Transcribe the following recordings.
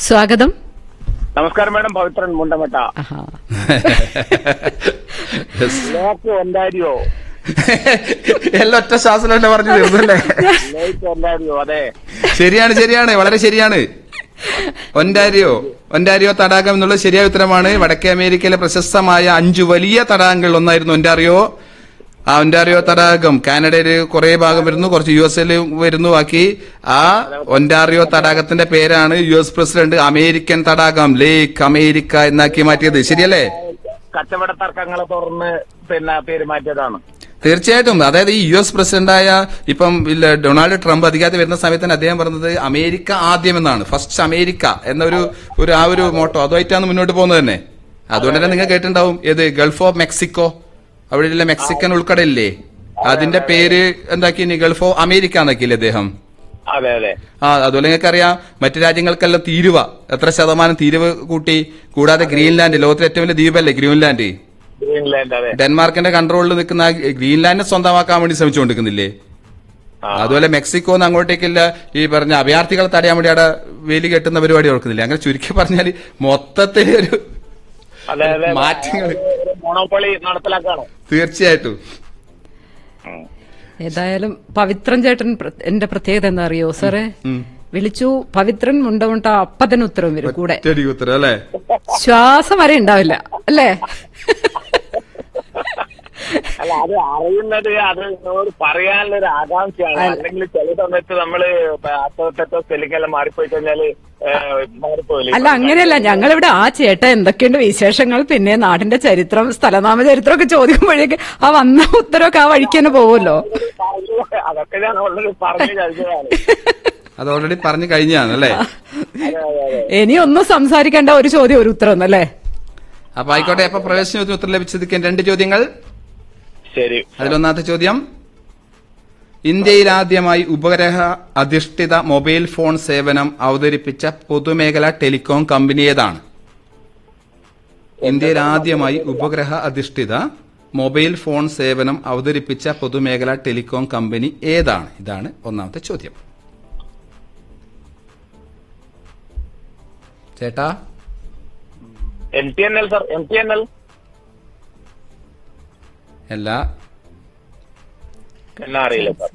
സ്വാഗതം നമസ്കാരം മേഡം പവിത്രൻ മുണ്ടമട്ട ആഹാ. ലോക്ക് ഒണ്ടാരിയോ എല്ലാം ഒറ്റ ശ്വാസം തന്നെ പറഞ്ഞു തീർന്നല്ലേ ലേക്ക് ഒണ്ടാരിയോ അതെ ശരിയാണ് ശരിയാണ് വളരെ ശരിയാണ് ഒൻറ്റാരിയോ ഒൻറ്റാരിയോ തടാകം എന്നുള്ളത് ശരിയായ ഉത്തരമാണ് വടക്കേ അമേരിക്കയിലെ പ്രശസ്തമായ അഞ്ചു വലിയ തടാകങ്ങളിൽ ഒന്നായിരുന്നു ഒൻറ്റാറിയോ ആ ഒൻറ്റാറിയോ തടാകം കാനഡയിൽ കുറെ ഭാഗം വരുന്നു കുറച്ച് യു എസ് എൽ വരുന്നു ബാക്കി ആ ഒൻറ്റാറിയോ തടാകത്തിന്റെ പേരാണ് യു എസ് പ്രസിഡന്റ് അമേരിക്കൻ തടാകം ലേക്ക് അമേരിക്ക എന്നാക്കി മാറ്റിയത് ശരിയല്ലേ കച്ചവട തർക്കങ്ങളെ തുടർന്ന് പിന്നെ പേര് മാറ്റിയതാണ് തീർച്ചയായിട്ടും അതായത് ഈ യു എസ് പ്രസിഡന്റായ ഇപ്പം ഇല്ല, ഡൊണാൾഡ് ട്രംപ് അധികാരത്തിൽ വരുന്ന സമയത്ത് തന്നെ അദ്ദേഹം പറഞ്ഞത് അമേരിക്ക ആദ്യം എന്നാണ് ഫസ്റ്റ് അമേരിക്ക എന്നൊരു ഒരു ആ ഒരു മോട്ടോ അതുമായിട്ടാണ് മുന്നോട്ട് പോകുന്നത് തന്നെ അതുകൊണ്ട് തന്നെ നിങ്ങൾ കേട്ടിട്ടുണ്ടാവും ഏത് ഗൾഫ് ഓഫ് മെക്സിക്കോ അവിടെയുള്ള മെക്സിക്കൻ ഉൾക്കടലില്ലേ അതിന്റെ പേര് എന്താക്കി ഇനി ഗൾഫ് ഓഫ് അമേരിക്ക എന്നാക്കിയില്ലേ അദ്ദേഹം അതെ അതെ ആ അതുപോലെ നിങ്ങൾക്ക് അറിയാം മറ്റു രാജ്യങ്ങൾക്കെല്ലാം തീരുവ എത്ര ശതമാനം തീരുവ കൂട്ടി കൂടാതെ ഗ്രീൻലാൻഡ് ലോകത്തിലെ ഏറ്റവും വലിയ ദ്വീപല്ലേ ഗ്രീൻലാൻഡ് ഗ്രീൻലാൻഡ് അതെ ഡെൻമാർക്കിന്റെ കൺട്രോളിൽ നിൽക്കുന്ന ആ ഗ്രീൻലാൻഡിനെ സ്വന്തമാക്കാൻ വേണ്ടി ശ്രമിച്ചുകൊണ്ടിരിക്കുന്നില്ലേ ആ. അതുപോലെ മെക്സിക്കോന്ന് അങ്ങോട്ടേക്കില്ല ഈ പറഞ്ഞ അഭയാർത്ഥികളെ തടയാൻ വേണ്ടി അവിടെ വേലി കെട്ടുന്ന പരിപാടി ഓർക്കുന്നില്ല അങ്ങനെ ചുരുക്കി പറഞ്ഞാൽ മൊത്തത്തിൽ ഒരു അതെ അതെ മാറ്റങ്ങൾ മോണോപ്പൊളി നടപ്പിലാക്കാണോ തീർച്ചയായിട്ടും ഏതായാലും പവിത്രൻ ചേട്ടൻ പ്ര- എന്റെ പ്രത്യേകത എന്താ അറിയോ സാറേ ഉം. വിളിച്ചു പവിത്രൻ മുണ്ടമുണ്ട അപ്പ തന്നെ ഉത്തരം വരും കൂടെ ചെടി ഉത്തരം അല്ലേ ശ്വാസം വരെ ഉണ്ടാവില്ല അല്ലേ അല്ല അത് അറിയുന്നത് അത് എന്നോട് പറയാനുള്ള ഒരു ആകാംക്ഷയാണ് അല്ലെങ്കിൽ ചില സമയത്ത് നമ്മള് അത്തോട്ടോ സ്പെല്ലിങ്ങെല്ലാം മാറിപ്പോയി കഴിഞ്ഞാല് മാറിപ്പോയില്ലേ അല്ല അങ്ങനെയല്ല ഞങ്ങളിവിടെ ആ ചേട്ട എന്തൊക്കെയുണ്ട് വിശേഷങ്ങൾ പിന്നെ നാടിന്റെ ചരിത്രം സ്ഥലനാമ ചരിത്രം ഒക്കെ ചോദിക്കുമ്പോഴേക്ക് ആ വന്ന ഉത്തരവൊക്കെ ആ വഴിക്ക് തന്നെ പോകുമല്ലോ അതൊക്കെ ഞാൻ ഓൾറെഡി പറഞ്ഞു കഴിഞ്ഞതാണ് അത് ഓൾറെഡി പറഞ്ഞു കഴിഞ്ഞാണ് അല്ലേ അതെ അതെ അതെ ഇനി ഒന്നും സംസാരിക്കേണ്ട ഒരു ചോദ്യം ഒരു ഉത്തരം എന്നല്ലേ അപ്പൊ ആയിക്കോട്ടെ അപ്പൊ പ്രവേശന ചോദ്യം ഉത്തരം ലഭിച്ചതിരിക്കാൻ രണ്ട് ചോദ്യങ്ങൾ ശരി അതിലൊന്നാമത്തെ ചോദ്യം ഇന്ത്യയിൽ ആദ്യമായി ഉപഗ്രഹ അധിഷ്ഠിത മൊബൈൽ ഫോൺ സേവനം അവതരിപ്പിച്ച പൊതുമേഖല ടെലികോം കമ്പനി ഏതാണ് ഇന്ത്യയിൽ ആദ്യമായി ഉപഗ്രഹ അധിഷ്ഠിത മൊബൈൽ ഫോൺ സേവനം അവതരിപ്പിച്ച പൊതുമേഖല ടെലികോം കമ്പനി ഏതാണ് ഇതാണ് ഒന്നാമത്തെ ചോദ്യം ചേട്ടാ M T N L sir M T N L എല്ലാ എന്നാ അറിയില്ല സർ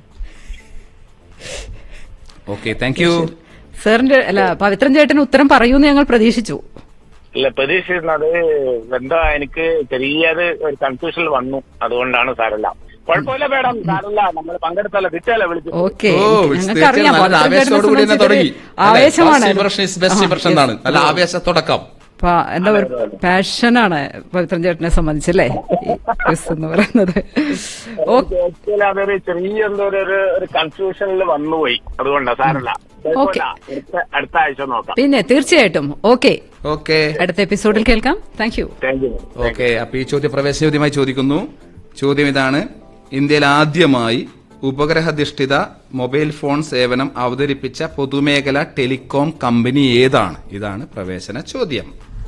ഓക്കെ താങ്ക് യു സാറിന്റെ അല്ല പവിത്രൻ ചേട്ടൻ ഉത്തരം പറയൂന്ന് ഞങ്ങൾ പ്രതീക്ഷിച്ചു ഇല്ല പ്രതീക്ഷിച്ചിരുന്നത് എന്താ എനിക്ക് ചെറിയത് ഒരു കൺഫ്യൂഷൻ വന്നു അതുകൊണ്ടാണ് സാരല്ല കുഴപ്പമില്ല മേഡം സാരല്ല നമ്മൾ പങ്കെടുത്തല്ല കിട്ടിയല്ല വിളിച്ചു ഓക്കെ ഓ ഞങ്ങൾക്ക് അറിയാം നല്ല ആവേശത്തോടു കൂടി തന്നെ തുടങ്ങി ആവേശമാണ് ബെസ്റ്റ് ഇംപ്രഷൻ എന്നാണ് നല്ല ആവേശ തുടക്കം പ- എന്താ പറയുക പാഷനാണ് പവിത്രൻ ചേട്ടനെ സംബന്ധിച്ചല്ലേ ഈ ക്വിസ് എന്ന് പറയുന്നത് ഓ ആക്ച്വലി അതൊരു ചെറിയ എന്തോ ഒരു ഒരു- ഒരു കൺഫ്യൂഷനിൽ വന്നുപോയി അതുകൊണ്ടാ സാരല്ല കുഴപ്പമില്ല. അടുത്ത- അടുത്ത ആഴ്ച നോക്കാം പിന്നെ തീർച്ചയായിട്ടും ഓക്കെ ഓക്കെ അടുത്ത എപ്പിസോഡിൽ കേൾക്കാം thank you thank you okay അപ്പൊ ഈ ചോദ്യം പ്രവേശന ചോദ്യമായി ചോദിക്കുന്നു ചോദ്യം ഇതാണ് ഇന്ത്യയിൽ ആദ്യമായി ഉപഗ്രഹധിഷ്ഠിത മൊബൈൽ ഫോൺ സേവനം അവതരിപ്പിച്ച പൊതുമേഖല ടെലികോം കമ്പനി ഏതാണ് ഇതാണ് പ്രവേശന ചോദ്യം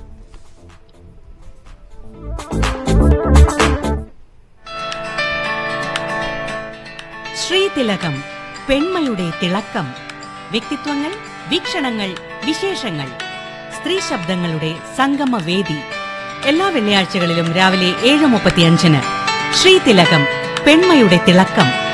ശ്രീതിലകം പെൺമയുടെ തിളക്കം വ്യക്തിത്വങ്ങൾ വീക്ഷണങ്ങൾ വിശേഷങ്ങൾ സ്ത്രീ ശബ്ദങ്ങളുടെ സംഗമവേദി എല്ലാ വെള്ളിയാഴ്ചകളിലും രാവിലെ ഏഴ് മുപ്പത്തിയഞ്ചിന് ശ്രീതിലകം പെൺമയുടെ തിളക്കം